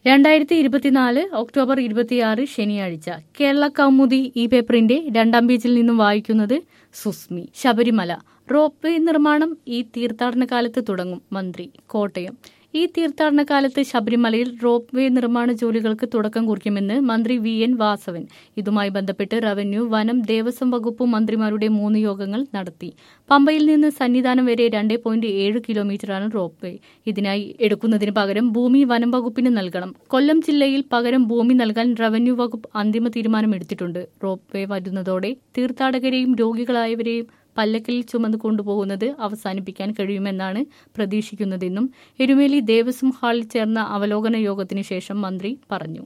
രണ്ടായിരത്തി ഇരുപത്തിനാല് ഒക്ടോബർ ഇരുപത്തിയാറ് ശനിയാഴ്ച കേരള കൗമുദി ഈ പേപ്പറിന്റെ രണ്ടാം പേജിൽ നിന്നും വായിക്കുന്നത് സുസ്മി ശബരിമല റോപ്പ് വേ നിർമ്മാണം ഈ തീർത്ഥാടന കാലത്ത് തുടങ്ങും മന്ത്രി കോട്ടയം ഈ തീർത്ഥാടന കാലത്ത് ശബരിമലയിൽ റോപ്പ് വേ നിർമ്മാണ ജോലികൾക്ക് തുടക്കം കുറിക്കുമെന്ന് മന്ത്രി വി എൻ വാസവൻ ഇതുമായി ബന്ധപ്പെട്ട് റവന്യൂ വനം ദേവസ്വം വകുപ്പ് മന്ത്രിമാരുടെ മൂന്ന് യോഗങ്ങൾ നടത്തി പമ്പയിൽ നിന്ന് സന്നിധാനം വരെ രണ്ട് പോയിന്റ് ഏഴ് കിലോമീറ്ററാണ് റോപ്പ് വേ ഇതിനായി എടുക്കുന്നതിന് പകരം ഭൂമി വനം വകുപ്പിന് നൽകണം കൊല്ലം ജില്ലയിൽ പകരം ഭൂമി നൽകാൻ റവന്യൂ വകുപ്പ് അന്തിമ തീരുമാനമെടുത്തിട്ടുണ്ട് റോപ്പ് വേ വരുന്നതോടെ തീർത്ഥാടകരെയും രോഗികളായവരെയും പല്ലക്കിൽ ചുമന്നു കൊണ്ടുപോകുന്നത് അവസാനിപ്പിക്കാൻ കഴിയുമെന്നാണ് പ്രതീക്ഷിക്കുന്നതെന്നും എരുമേലി ദേവസ്വം ഹാളിൽ ചേർന്ന അവലോകന യോഗത്തിനു ശേഷം മന്ത്രി പറഞ്ഞു